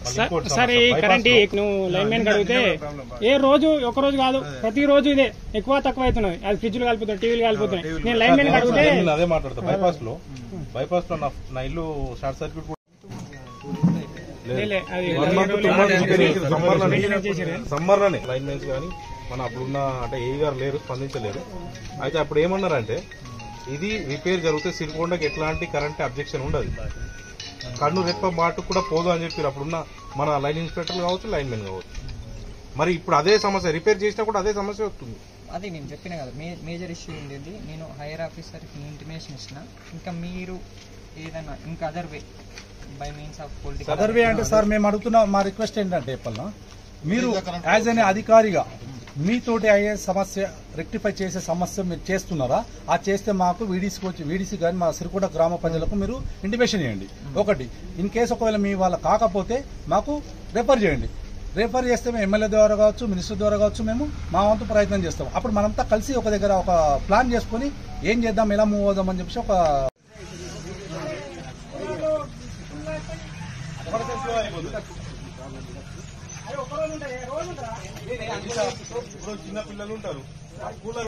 మళ్ళీ సార్ ఇంకోటి సార్ ఈ సమస్య, కరెంట్ bypass లో- నువ్వు లైన్ మ్యాన్ అడిగితే ఏ రోజు ఒక రోజు కాదు ప్రతి రోజు ఇదే ఎక్కువ తక్కువ అవుతున్నది అది ఫ్రిడ్జ్లు కలిపోతున్నాయి టీవీలు కలిపోతున్నాయి నేను లైన్ మ్యాన్ అడిగితే నేను అదే మాట్లాడతా బైపాస్ లో బైపాస్ లో నా- నా ఇల్లు షార్ట్ సర్క్యూట్ కూడా లే, లే, అది one month two months repair చేసి సమ్మర్లోనే చేసిర్రు. సమ్మర్లోనే లైన్ మెన్స్ కానీ మన అప్పుడున్న అంటే ఏ గారు లేరు స్పందించలేరు అయితే అప్పుడు ఏమన్నారంటే ఇది రిపేర్ జరిగితే సిరికొండకి ఎట్లాంటి కరెంట్ అబ్జెక్షన్ ఉండదు కన్ను రెప్ప బాటు కూడా పోదు అని చెప్పారు అప్పుడున్న మన లైన్ ఇన్స్పెక్టర్లు కావచ్చు లైన్ మెన్ కావచ్చు మరి ఇప్పుడు అదే సమస్య రిపేర్ చేసినా కూడా అదే సమస్య వస్తుంది అది నేను చెప్పిన కదా మే మేజర్ ఇష్యూ ఉండేది నేను హైయర్ ఆఫీసర్కి ఇంటిమేషన్ ఇచ్చిన ఇంకా మీరు ఏదైనా ఇంకా other way by means of political సదర్వే అంటే సార్ మేము అడుగుతున్న మా రిక్వెస్ట్ ఏంటంటే పల్లా మీరు యాజ్ అన్ అధికారిగా మీతోటి అయ్యే సమస్య రెక్టిఫై చేసే సమస్య మీరు చేస్తున్నారా ఆ చేస్తే మాకు వీడీసీకి వచ్చి వీడీసీ కానీ మా సిరికొండ గ్రామ ప్రజలకు మీరు ఇంటిమేషన్ చేయండి ఒకటి ఇన్ కేసు ఒకవేళ మీ వాళ్ళ కాకపోతే మాకు రెఫర్ చేయండి రెఫర్ చేస్తే మేము ఎమ్మెల్యే ద్వారా కావచ్చు మినిస్టర్ ద్వారా కావచ్చు మేము మా వంతు ప్రయత్నం చేస్తాం అప్పుడు మనంతా కలిసి ఒక దగ్గర ఒక ప్లాన్ చేసుకొని ఏం చేద్దాం ఎలా మూవ్ అవుదాం అని చెప్పేసి ఒక చిన్న పిల్లలు ఉంటారు